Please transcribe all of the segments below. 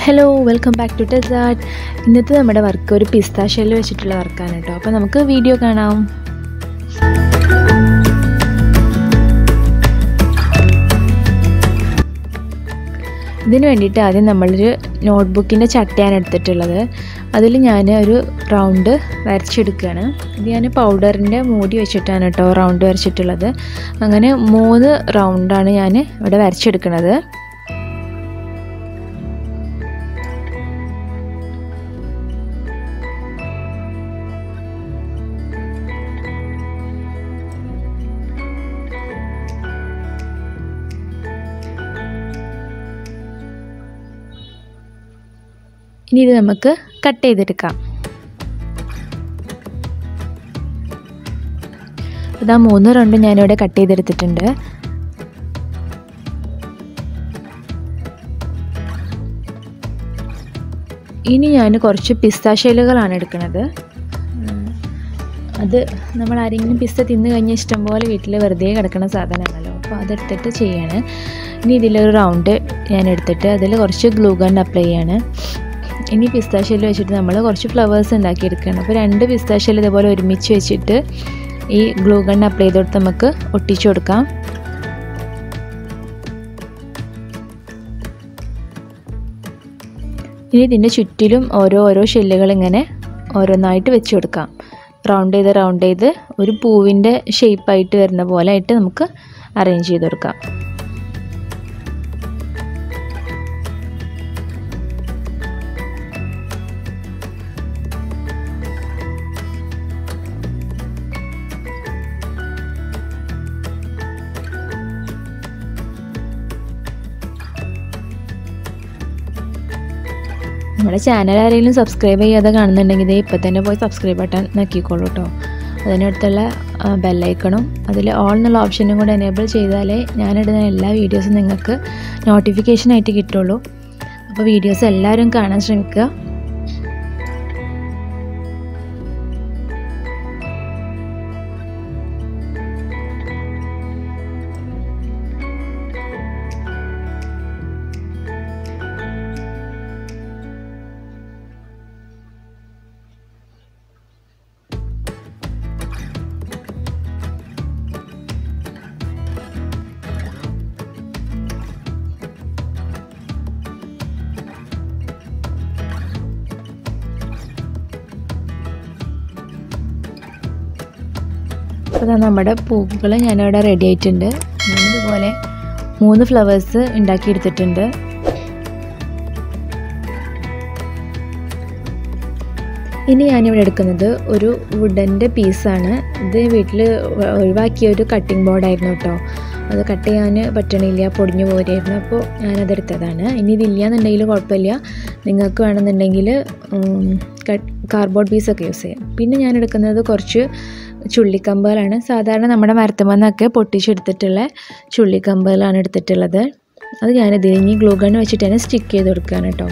hello welcome back to ടെസാർട്ട് ഇന്നത്തെ നമ്മുടെ വർക്ക് ഒരു പിസ്ത ഷെല്ല് വെച്ചിട്ടുള്ള വർക്കാണ് കേട്ടോ അപ്പോൾ നമുക്ക് വീഡിയോ കാണാം ഇതിന് വേണ്ടിയിട്ട് ആദ്യം നമ്മളൊരു നോട്ട്ബുക്കിൻ്റെ ചട്ടയാണ് എടുത്തിട്ടുള്ളത് അതിൽ ഞാൻ ഒരു റൗണ്ട് വരച്ചെടുക്കുകയാണ് ഇത് ഞാൻ പൗഡറിൻ്റെ മൂടി വെച്ചിട്ടാണ് കേട്ടോ റൗണ്ട് വരച്ചിട്ടുള്ളത് അങ്ങനെ മൂന്ന് റൗണ്ടാണ് ഞാൻ ഇവിടെ വരച്ചെടുക്കുന്നത് ഇനി ഇത് നമുക്ക് കട്ട് ചെയ്തെടുക്കാം ഇതാ മൂന്ന് റൗണ്ട് ഞാനിവിടെ കട്ട് ചെയ്തെടുത്തിട്ടുണ്ട് ഇനി ഞാൻ കുറച്ച് പിസ്താശേലുകളാണ് എടുക്കുന്നത് അത് നമ്മൾ ആരെങ്കിലും പിസ്ത തിന്നു കഴിഞ്ഞാൽ ഇഷ്ടംപോലെ വീട്ടിൽ വെറുതെ കിടക്കുന്ന സാധനമാണല്ലോ അപ്പോൾ അതെടുത്തിട്ട് ചെയ്യാണ് ഇനി ഇതിലൊരു റൗണ്ട് ഞാൻ എടുത്തിട്ട് അതിൽ കുറച്ച് ഗ്ലൂ ഗൺ അപ്ലൈ ചെയ്യാണ് ഇനി പിസ്താഷ്യൽ വെച്ചിട്ട് നമ്മൾ കുറച്ച് ഫ്ലവേഴ്സ് ഉണ്ടാക്കിയെടുക്കുകയാണ് അപ്പോൾ രണ്ട് പിസ്താഷ്യൽ ഇതുപോലെ ഒരുമിച്ച് വെച്ചിട്ട് ഈ ഗ്ലൂ ഗൺ അപ്ലൈ ചെയ്ത് കൊടുത്ത് നമുക്ക് ഒട്ടിച്ചു കൊടുക്കാം ഇനി ഇതിൻ്റെ ചുറ്റിലും ഓരോ ഓരോ ഷെല്ലുകൾ ഇങ്ങനെ ഓരോന്നായിട്ട് വെച്ച് കൊടുക്കാം റൗണ്ട് ചെയ്ത് റൗണ്ട് ചെയ്ത് ഒരു പൂവിൻ്റെ ഷേപ്പായിട്ട് വരുന്ന പോലെ ആയിട്ട് നമുക്ക് അറേഞ്ച് ചെയ്ത് കൊടുക്കാം നമ്മുടെ ചാനൽ ആരെങ്കിലും സബ്സ്ക്രൈബ് ചെയ്യാതെ കാണുന്നുണ്ടെങ്കിൽ ഇതേ ഇപ്പം തന്നെ പോയി സബ്സ്ക്രൈബ് ബട്ടൺ നോക്കിക്കോളൂ കേട്ടോ അതിനടുത്തുള്ള ബെല്ലൈക്കണും അതിൽ ഓൾ എന്നുള്ള ഓപ്ഷനും കൂടെ എനേബിൾ ചെയ്താലേ ഞാനിടുന്ന എല്ലാ വീഡിയോസും നിങ്ങൾക്ക് നോട്ടിഫിക്കേഷനായിട്ട് കിട്ടുള്ളൂ അപ്പോൾ വീഡിയോസ് എല്ലാവരും കാണാൻ ശ്രമിക്കുക അപ്പോൾ നമ്മുടെ പൂക്കൾ ഞാനിവിടെ റെഡി ആയിട്ടുണ്ട് ഇതുപോലെ മൂന്ന് ഫ്ലവേഴ്സ് ഉണ്ടാക്കിയെടുത്തിട്ടുണ്ട് ഇനി ഞാനിവിടെ എടുക്കുന്നത് ഒരു വുഡൻ്റെ പീസാണ് ഇത് വീട്ടിൽ ഒഴിവാക്കിയ ഒരു കട്ടിംഗ് ബോർഡായിരുന്നു കേട്ടോ അത് കട്ട് ചെയ്യാൻ പറ്റണില്ല പൊടിഞ്ഞു പോരായിരുന്നു അപ്പോൾ ഞാനതെടുത്തതാണ് ഇനി ഇതില്ല എന്നുണ്ടെങ്കിൽ കുഴപ്പമില്ല നിങ്ങൾക്ക് വേണമെന്നുണ്ടെങ്കിൽ കാർഡ്ബോർഡ് പീസൊക്കെ യൂസ് ചെയ്യാം പിന്നെ ഞാൻ എടുക്കുന്നത് കുറച്ച് ചുള്ളിക്കമ്പുകളാണ് സാധാരണ നമ്മുടെ മരത്തുമെന്നൊക്കെ പൊട്ടിച്ചെടുത്തിട്ടുള്ള ചുള്ളിക്കമ്പുകളാണ് എടുത്തിട്ടുള്ളത് അത് ഞാനിതിൽ ഇനി ഗ്ലൂ ഗൺ വെച്ചിട്ട് തന്നെ സ്റ്റിക്ക് ചെയ്ത് കൊടുക്കുകയാണ് കേട്ടോ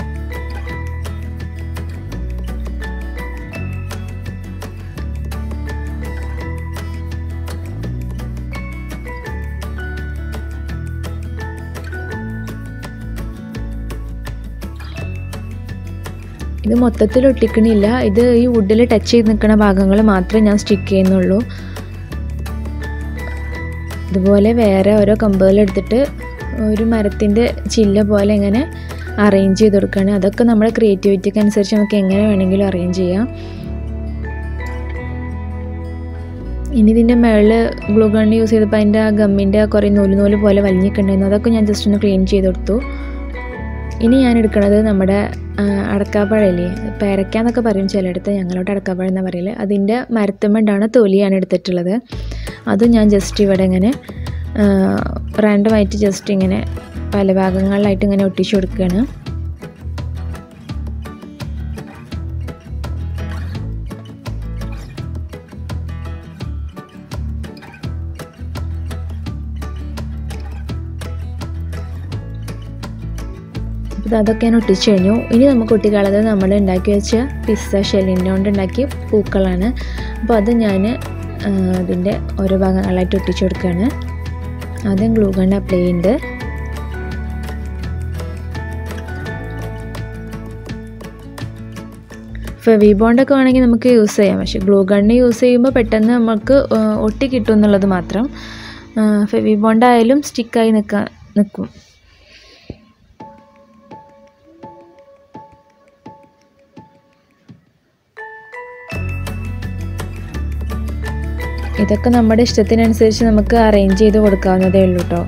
ഇത് മൊത്തത്തിൽ ഒട്ടിക്കണില്ല ഇത് ഈ വുഡിൽ ടച്ച് ചെയ്ത് നിൽക്കുന്ന ഭാഗങ്ങൾ മാത്രമേ ഞാൻ സ്റ്റിക്ക് ചെയ്യുന്നുള്ളൂ ഇതുപോലെ വേറെ ഓരോ കമ്പുകൾ എടുത്തിട്ട് ഒരു മരത്തിൻ്റെ ചില്ല പോലെ ഇങ്ങനെ അറേഞ്ച് ചെയ്ത് കൊടുക്കുകയാണ് അതൊക്കെ നമ്മുടെ ക്രിയേറ്റിവിറ്റിക്ക് അനുസരിച്ച് നമുക്ക് എങ്ങനെ വേണമെങ്കിലും അറേഞ്ച് ചെയ്യാം ഇനി ഇതിൻ്റെ മുകളിൽ ഗ്ലൂ ഗണ്ണ് യൂസ് ചെയ്തപ്പോൾ അതിൻ്റെ ആ ഗമ്മിൻ്റെ കുറേ നൂല് നൂല് പോലെ വലിഞ്ഞിട്ടുണ്ടായിരുന്നു അതൊക്കെ ഞാൻ ജസ്റ്റ് ഒന്ന് ക്ലീൻ ചെയ്ത് കൊടുത്തു ഇനി ഞാൻ എടുക്കുന്നത് നമ്മുടെ അടക്കാപ്പഴല്ലേ പേരയ്ക്ക എന്നൊക്കെ പറയും ചിലയിടത്ത് ഞങ്ങളോട് അടക്കാപ്പഴം എന്നാണ് പറയല് അതിൻ്റെ മരത്തുമ്മണ്ടാണ് തൊലിയാണ് എടുത്തിട്ടുള്ളത് അത് ഞാൻ ജസ്റ്റ് ഇവിടെ ഇങ്ങനെ റാൻഡമായിട്ട് ജസ്റ്റ് ഇങ്ങനെ പല ഭാഗങ്ങളിലായിട്ട് ഇങ്ങനെ ഒട്ടിച്ചു കൊടുക്കുകയാണ് അപ്പോൾ അതൊക്കെ ഞാൻ ഒട്ടിച്ചു കഴിഞ്ഞു ഇനി നമുക്ക് ഒട്ടിക്കാനുള്ളത് നമ്മൾ ഉണ്ടാക്കി വെച്ച പിസ്സ ഷെല്ലിൻ്റെ കൊണ്ട് ഉണ്ടാക്കിയ പൂക്കളാണ് അപ്പോൾ അത് ഞാൻ അതിൻ്റെ ഓരോ ഭാഗങ്ങളായിട്ട് ഒട്ടിച്ചു കൊടുക്കുകയാണ് ആദ്യം ഗ്ലൂ ഗൺ അപ്ലൈ ചെയ്യുന്നുണ്ട് ഫെവി ബോണ്ടൊക്കെ വേണമെങ്കിൽ നമുക്ക് യൂസ് ചെയ്യാം പക്ഷേ ഗ്ലൂ ഗണ്ണ് യൂസ് ചെയ്യുമ്പോൾ പെട്ടെന്ന് നമുക്ക് ആ, ഒട്ടി കിട്ടും എന്നുള്ളത് മാത്രം ഫെവി ബോണ്ട് ആയാലും സ്റ്റിക്കായി നിൽക്കാൻ നിൽക്കും ഇതൊക്കെ നമ്മുടെ ഇഷ്ടത്തിനനുസരിച്ച് നമുക്ക് അറേഞ്ച് ചെയ്ത് കൊടുക്കാവുന്നതേ ഉള്ളൂ കേട്ടോ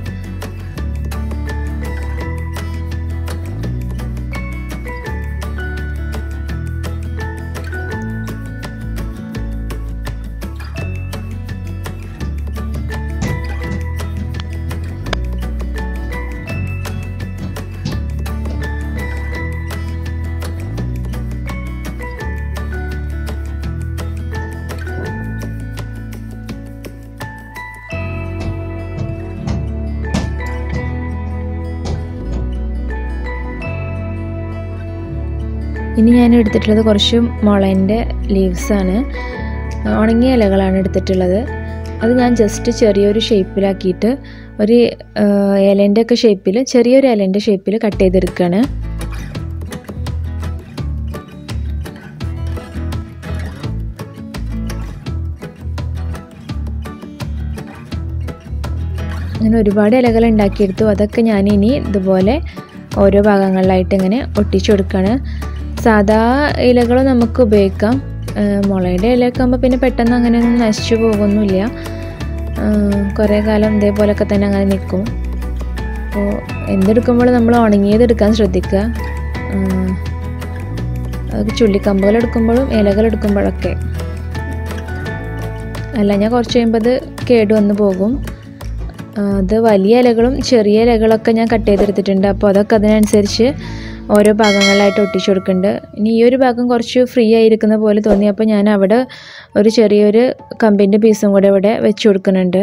ഇനി ഞാൻ എടുത്തിട്ടുള്ളത് കുറച്ച് മുളൻ്റെ ലീവ്സാണ് ഉണങ്ങിയ ഇലകളാണ് എടുത്തിട്ടുള്ളത് അത് ഞാൻ ജസ്റ്റ് ചെറിയൊരു ഷേപ്പിലാക്കിയിട്ട് ഒരു ഇലേൻ്റെ ഒക്കെ ഷേപ്പിൽ ചെറിയൊരു ഇലേൻ്റെ ഷേപ്പിൽ കട്ട് ചെയ്തെടുക്കുകയാണ് അങ്ങനെ ഒരുപാട് ഇലകൾ ഉണ്ടാക്കിയെടുത്തു അതൊക്കെ ഞാൻ ഇനി ഇതുപോലെ ഓരോ ഭാഗങ്ങളിലായിട്ട് ഇങ്ങനെ ഒട്ടിച്ചു കൊടുക്കുകയാണ് സാധാ ഇലകൾ നമുക്ക് ഉപയോഗിക്കാം ആ, മുളയുടെ ഇലയൊക്കെ ആകുമ്പോൾ പിന്നെ പെട്ടെന്ന് അങ്ങനെ ഒന്നും നശിച്ചു പോകുന്നില്ല കുറേ കാലം ഇതേപോലൊക്കെ തന്നെ അങ്ങനെ നിൽക്കും അപ്പോൾ എന്തെടുക്കുമ്പോൾ നമ്മൾ ഉണങ്ങിയത് എടുക്കാൻ ശ്രദ്ധിക്കുക ആ, അത് ചുള്ളിക്കമ്പുകൾ എടുക്കുമ്പോഴും ഇലകൾ എടുക്കുമ്പോഴൊക്കെ അല്ല ഞാൻ കുറച്ച് കഴിയുമ്പോൾ അത് കേടുവന്ന് പോകും ആ, അത് വലിയ ഇലകളും ചെറിയ ഇലകളൊക്കെ ഞാൻ കട്ട് ചെയ്തെടുത്തിട്ടുണ്ട് അപ്പോൾ അതൊക്കെ അതിനനുസരിച്ച് ഓരോ ഭാഗങ്ങളിലായിട്ട് ഒട്ടിച്ചു കൊടുക്കുന്നുണ്ട് ഇനി ഈ ഒരു ഭാഗം കുറച്ച് ഫ്രീ ആയിരിക്കുന്ന പോലെ തോന്നി അപ്പോൾ ഞാൻ അവിടെ ഒരു ചെറിയൊരു കമ്പിൻ്റെ പീസും കൂടെ ഇവിടെ വെച്ച് കൊടുക്കുന്നുണ്ട്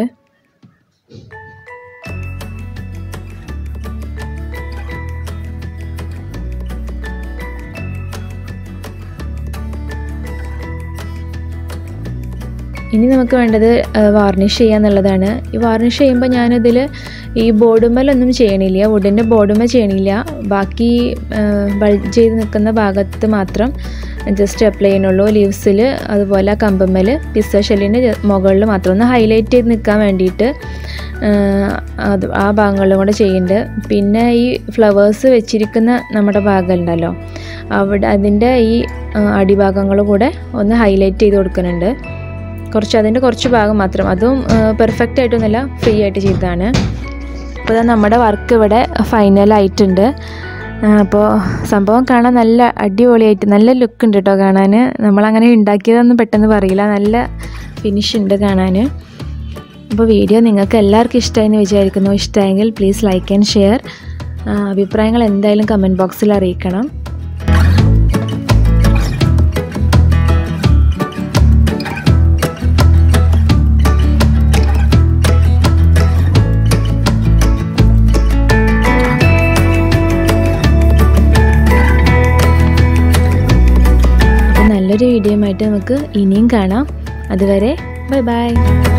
ഇനി നമുക്ക് വേണ്ടത് വാർണിഷ് ചെയ്യുക എന്നുള്ളതാണ് ഈ വാർണിഷ് ചെയ്യുമ്പോൾ ഞാനതിൽ ഈ ബോർഡുമ്മലൊന്നും ചെയ്യണില്ല വുഡിൻ്റെ ബോർഡുമ്മ ചെയ്യണില്ല ബാക്കി ബൾജ് ചെയ്ത് നിൽക്കുന്ന ഭാഗത്ത് മാത്രം ജസ്റ്റ് അപ്ലൈ ചെയ്യണുള്ളൂ ലീവ്സിൽ അതുപോലെ കമ്പമ്മൽ പിസ്സ ഷെല്ലിൻ്റെ മുകളിൽ മാത്രം ഒന്ന് ഹൈലൈറ്റ് ചെയ്ത് നിൽക്കാൻ വേണ്ടിയിട്ട് ആ, അത് ആ ഭാഗങ്ങളിലും കൂടെ ചെയ്യുന്നുണ്ട് പിന്നെ ഈ ഫ്ലവേഴ്സ് വെച്ചിരിക്കുന്ന നമ്മുടെ ഭാഗം ഉണ്ടല്ലോ അവിടെ അതിൻ്റെ ഈ ആ, അടിഭാഗങ്ങൾ കൂടെ ഒന്ന് ഹൈലൈറ്റ് ചെയ്ത് കൊടുക്കുന്നുണ്ട് കുറച്ച് അതിൻ്റെ കുറച്ച് ഭാഗം മാത്രം അതും പെർഫെക്റ്റ് ആയിട്ടൊന്നുമല്ല ഫ്രീ ആയിട്ട് ചെയ്തതാണ് അപ്പോൾ ഇതാ നമ്മുടെ വർക്ക് ഇവിടെ ഫൈനലായിട്ടുണ്ട് അപ്പോൾ സംഭവം കാണാൻ നല്ല അടിപൊളിയായിട്ട് നല്ല ലുക്ക് ഉണ്ട് കേട്ടോ കാണാൻ നമ്മളങ്ങനെ ഉണ്ടാക്കിയതൊന്നും പെട്ടെന്ന് പറയില്ല നല്ല ഫിനിഷ് ഉണ്ട് കാണാൻ അപ്പോൾ വീഡിയോ നിങ്ങൾക്ക് എല്ലാവർക്കും ഇഷ്ടമായി എന്ന് വിചാരിക്കുന്നു ഇഷ്ടമായെങ്കിൽ പ്ലീസ് ലൈക്ക് ആൻഡ് ഷെയർ അഭിപ്രായങ്ങൾ എന്തായാലും കമൻറ്റ് ബോക്സിൽ അറിയിക്കണം അപ്പോൾ നല്ലൊരു വീഡിയോയുമായിട്ട് നമുക്ക് ഇനിയും കാണാം അതുവരെ ബൈ ബൈ